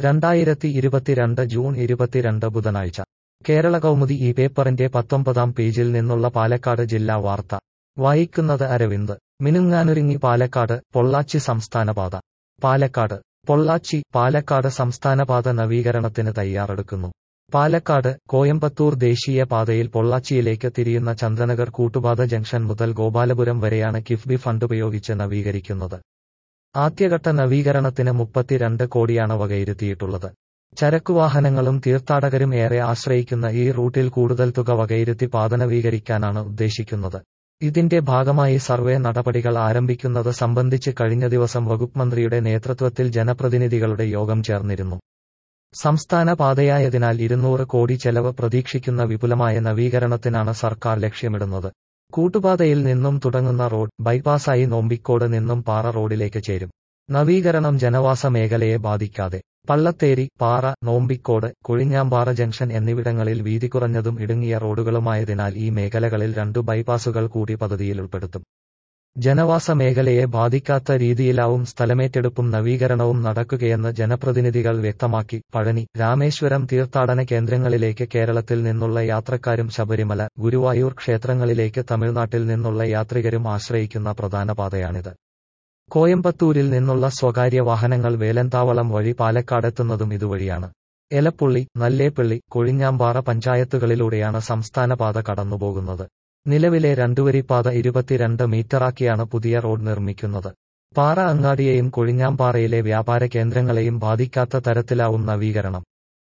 രണ്ടായിരത്തി ഇരുപത്തിരണ്ട് ജൂൺ ഇരുപത്തിരണ്ട് ബുധനാഴ്ച കേരള കൗമുദി ഈ പേപ്പറിന്റെ പത്തൊമ്പതാം പേജിൽ നിന്നുള്ള പാലക്കാട് ജില്ലാ വാർത്ത വായിക്കുന്നത് അരവിന്ദ് മിനുങ്ങാനൊരുങ്ങി പാലക്കാട് പൊള്ളാച്ചി സംസ്ഥാനപാത പാലക്കാട് പൊള്ളാച്ചി പാലക്കാട് സംസ്ഥാനപാത നവീകരണത്തിന് തയ്യാറെടുക്കുന്നു പാലക്കാട് കോയമ്പത്തൂർ ദേശീയ പാതയിൽ പൊള്ളാച്ചിയിലേക്ക് തിരിയുന്ന ചന്ദ്രനഗർ കൂട്ടുപാത ജംഗ്ഷൻ മുതൽ ഗോപാലപുരം വരെയാണ് കിഫ്ബി ഫണ്ട് ഉപയോഗിച്ച് നവീകരിക്കുന്നത് ആദ്യഘട്ട നവീകരണത്തിന് മുപ്പത്തിരണ്ട് കോടിയാണ് വകയിരുത്തിയിട്ടുള്ളത് ചരക്കുവാഹനങ്ങളും തീർത്ഥാടകരും ഏറെ ആശ്രയിക്കുന്ന ഈ റൂട്ടിൽ കൂടുതൽ തുക വകയിരുത്തി പാത നവീകരിക്കാനാണ് ഉദ്ദേശിക്കുന്നത് ഇതിന്റെ ഭാഗമായി സർവേ നടപടികൾ ആരംഭിക്കുന്നത് സംബന്ധിച്ച് കഴിഞ്ഞ ദിവസം വകുപ്പ് മന്ത്രിയുടെ നേതൃത്വത്തിൽ ജനപ്രതിനിധികളുടെ യോഗം ചേർന്നിരുന്നു സംസ്ഥാന പാതയായതിനാൽ ഇരുന്നൂറ് കോടി ചെലവ് പ്രതീക്ഷിക്കുന്ന വിപുലമായ നവീകരണത്തിനാണ് സർക്കാർ ലക്ഷ്യമിടുന്നത് കൂട്ടുപാതയിൽ നിന്നും തുടങ്ങുന്ന റോഡ് ബൈപ്പാസായി നോമ്പിക്കോട് നിന്നും പാറ റോഡിലേക്ക് ചേരും നവീകരണം ജനവാസ മേഖലയെ ബാധിക്കാതെ പള്ളത്തേരി പാറ നോമ്പിക്കോട് കൊഴിഞ്ഞാമ്പാറ ജംഗ്ഷൻ എന്നിവിടങ്ങളിൽ വീതി കുറഞ്ഞതും ഇടുങ്ങിയ റോഡുകളുമായതിനാൽ ഈ മേഖലകളിൽ രണ്ടു ബൈപ്പാസുകൾ കൂടി പദ്ധതിയിൽ ഉൾപ്പെടുത്തും ജനവാസ മേഖലയെ ബാധിക്കാത്ത രീതിയിലാവും സ്ഥലമേറ്റെടുപ്പും നവീകരണവും നടക്കുകയെന്ന് ജനപ്രതിനിധികൾ വ്യക്തമാക്കി പഴനി രാമേശ്വരം തീർത്ഥാടന കേന്ദ്രങ്ങളിലേക്ക് കേരളത്തിൽ നിന്നുള്ള യാത്രക്കാരും ശബരിമല ഗുരുവായൂർ ക്ഷേത്രങ്ങളിലേക്ക് തമിഴ്നാട്ടിൽ നിന്നുള്ള യാത്രികരും ആശ്രയിക്കുന്ന പ്രധാന പാതയാണിത് കോയമ്പത്തൂരിൽ നിന്നുള്ള സ്വകാര്യ വാഹനങ്ങൾ വേലന്താവളം വഴി പാലക്കാടെത്തുന്നതും ഇതുവഴിയാണ് എലപ്പുള്ളി നല്ലേപ്പള്ളി കൊഴിഞ്ഞാമ്പാറ പഞ്ചായത്തുകളിലൂടെയാണ് സംസ്ഥാനപാത കടന്നുപോകുന്നത് നിലവിലെ രണ്ടുവരിപ്പാത ഇരുപത്തിരണ്ട് മീറ്ററാക്കിയാണ് പുതിയ റോഡ് നിർമ്മിക്കുന്നത് പാറ അങ്ങാടിയെയും കൊഴിഞ്ഞാമ്പാറയിലെ വ്യാപാര കേന്ദ്രങ്ങളെയും ബാധിക്കാത്ത തരത്തിലാവും നവീകരണം